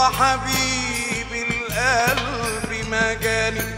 وحبيب القلب ما جاني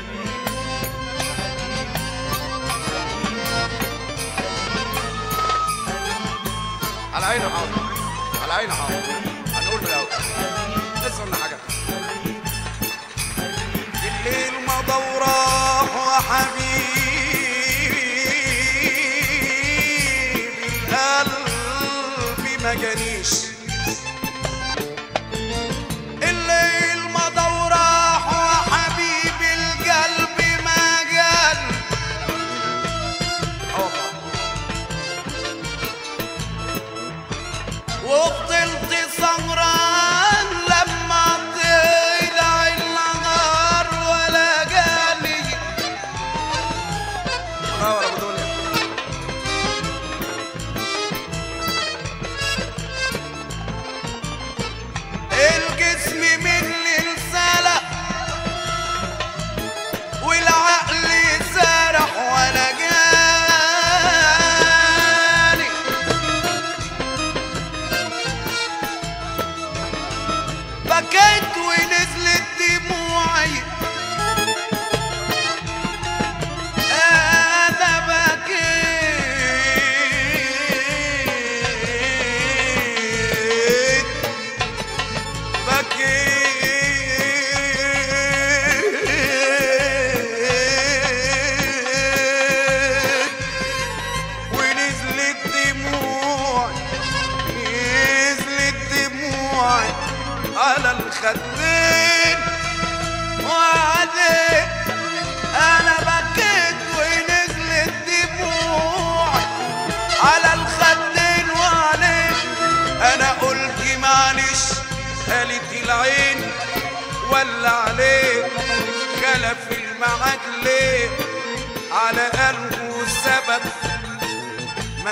على عيني حاضر على عيني حاضر هنقول من الاول لسه قلنا حاجه الليل مضى وراح وحبيب القلب ما جانيش الليل مضى وراح وحبيب القلب ما جاني آه والله. وفضلت سهران لما طلع النهار ولا جاني منور ابو دنيا الجسم مني انسلق والعقل سرح ولا جاني بكيت ونزلت دموعي انا بكيت بكيت ونزلت دموعي نزلت دموعي على الخدين وعليك انا بكيت ونزلت دموعي على الخدين وعليك انا قلت معلش قالت العين ولا عليك خلف المعاد ليه على قلبه سبب ما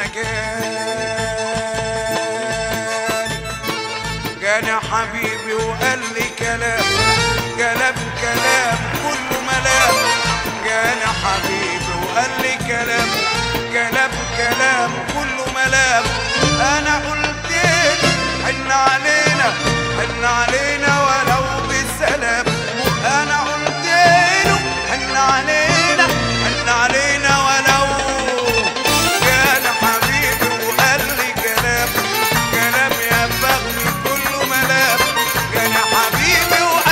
جاني جاني حبيبي وقال لي كلام كلام كلام كله ملام جاني حبيبي وقال لي كلام كلام كلام كله ملام انا قلت له حن علينا حن علينا ولو بالسلام انا قلت له حن علينا حن علينا ولو كان حبيبي وقال لي كلام كلام يا فهمي كله ملام كان حبيبي وقال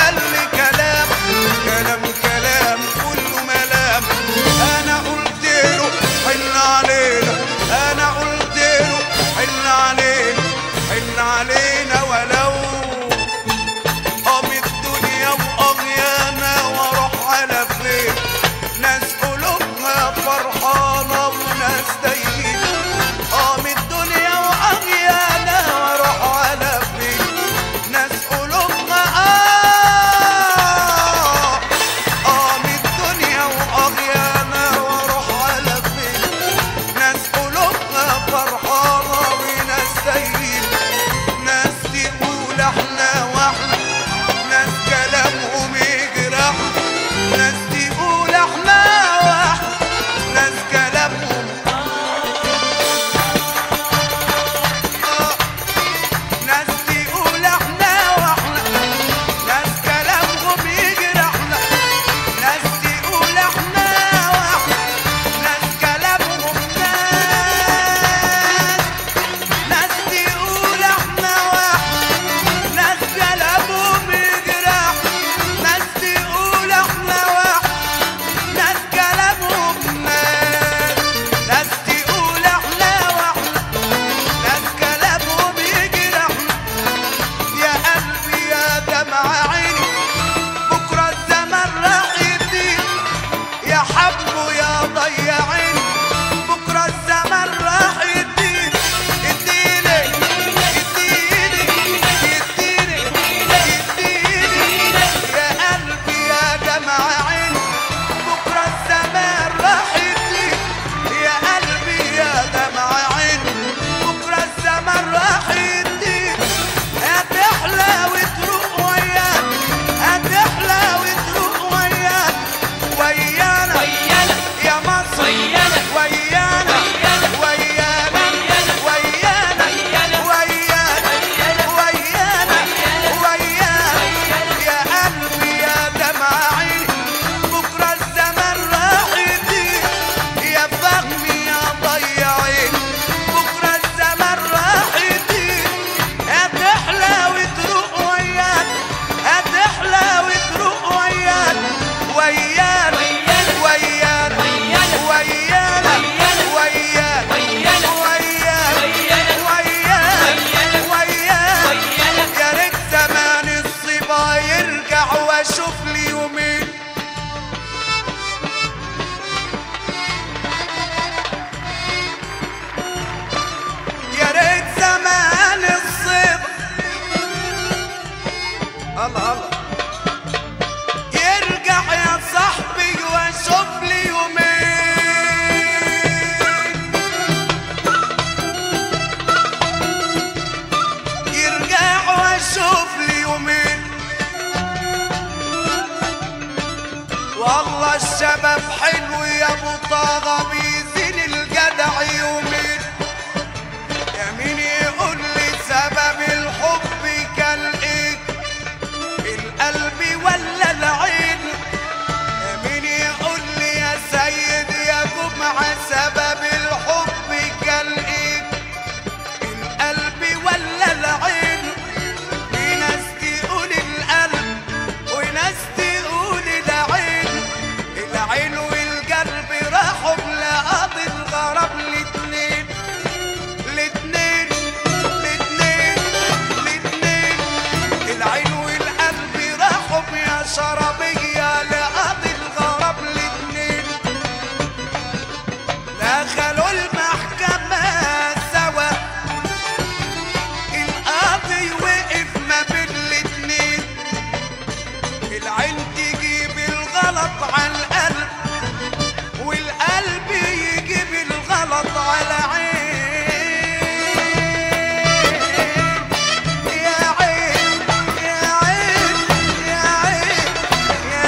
الله الله يرجع يا صاحبي واشوف لي يومين يرجع واشوف لي يومين والله الشباب حلو يا ابو طه بيزين الجدع يومين يا مين يقول لي سبب الحب كان ايه القلب ولا العين يا مين يقول لي يا سيد يا جمعة سبب الحب كان ايه القلب ولا العين في ناس تقول القلب وناس تقول العين العين والقلب راحوا لقاضي الغرام الاتنين الاتنين الاتنين الاتنين العين والقلب راحوا يا شرابية لقاضي الغرام الاتنين دخلوا المحكمة سوا القاضي وقف ما بين الاتنين العين تجيب الغلط على القلب والقلب يجيب الغلط على عين يا عين يا عين يا عين يا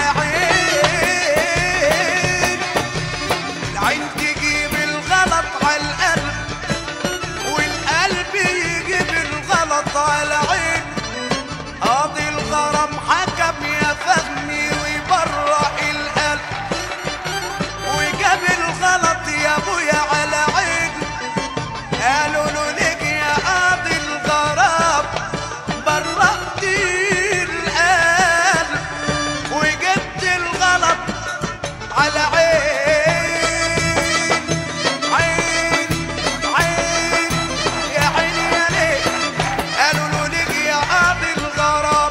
عين العين تجيب الغلط على القلب والقلب يجيب الغلط على عين قاضي الغرام حكم يا فهمي ويبرأ القلب وجاب الغلط يا ابويا على عين قالوا له ليك يا قاضي الغرام برأت القلب وجبت الغلط على عين عين عين يا عين يا ليه قالوا له ليك يا قاضي الغرام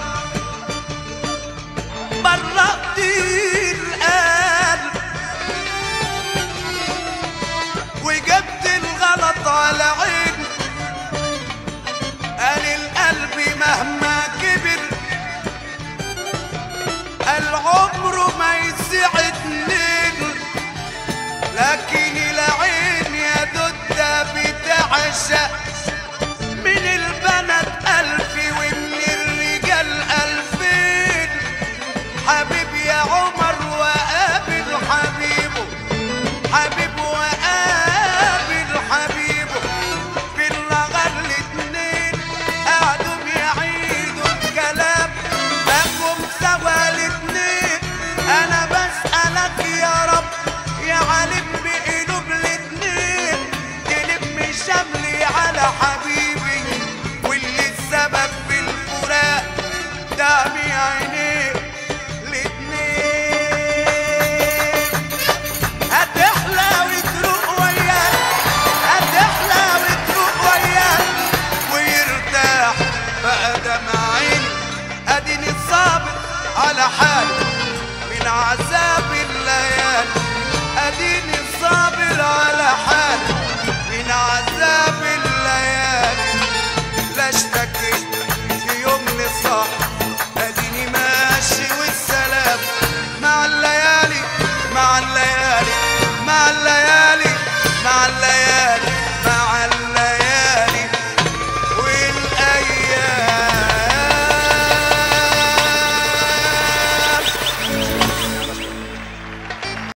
برأت القلب وجبت الغلط على عين قال القلب مهما كبر العمر ما يسع اتنين لكن العين يا دودة بتعشق